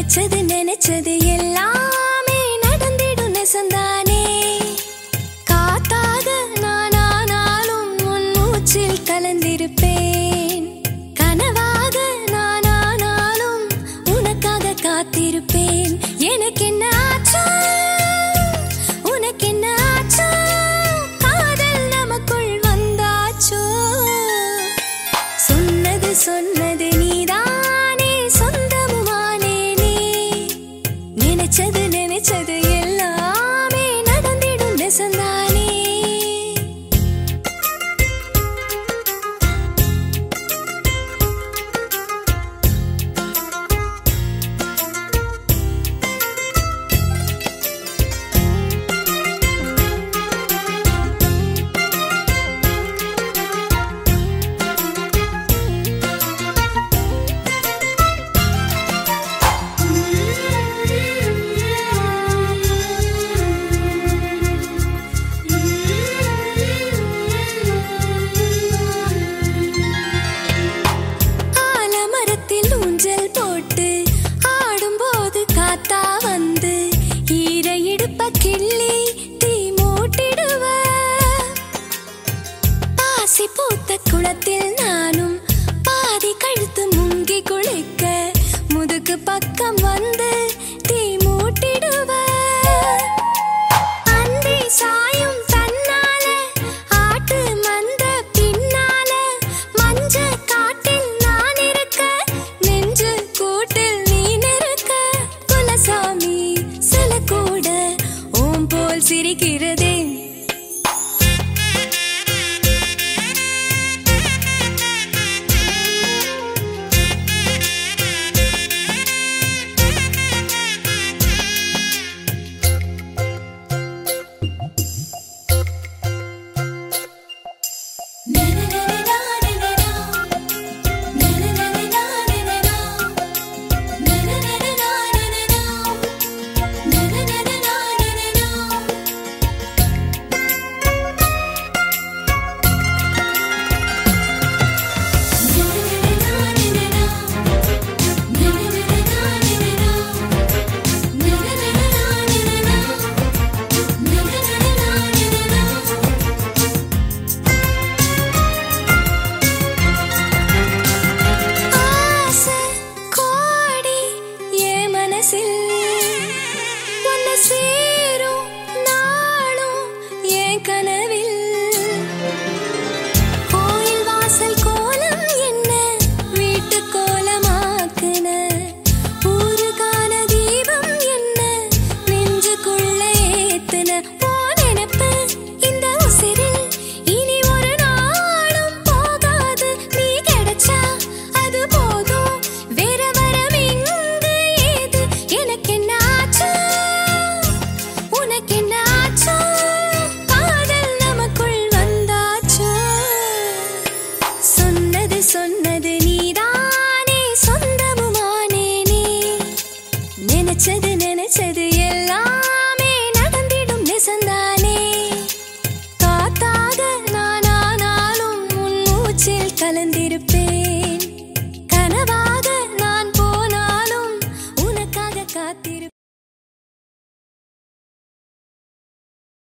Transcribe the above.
நினைச்சது நினைச்சது எல்லாமே நடந்திடும் நெசந்தானே காத்தாக நானானாலும் உன் மூச்சில் கலந்திருப்பேன் கனவாக நானானாலும் உனக்காக காத்திருப்பேன் எனக்கு என்ன ஆச்சோ உனக்கு என்ன ஆச்சோ காதல் நமக்குள் வந்தாச்சோ சொன்னது சொன்னது நீதானே சொந்தமுமானேனே நினைச்சது நினைச்சது எல்லாமே நடந்திடும் நெசந்தானே ஆலமரத்தில் ஊஞ்சல் போட்டு ஆடும்போது காத்தா வந்து ஈர இடுப்ப கிள்ளி தீ மூட்டிடுவ பாசி பூத்த குளத்தில் நானும் பாதி கழுத்து முங்கி குளிக்க முதுகு பக்கம் வந்து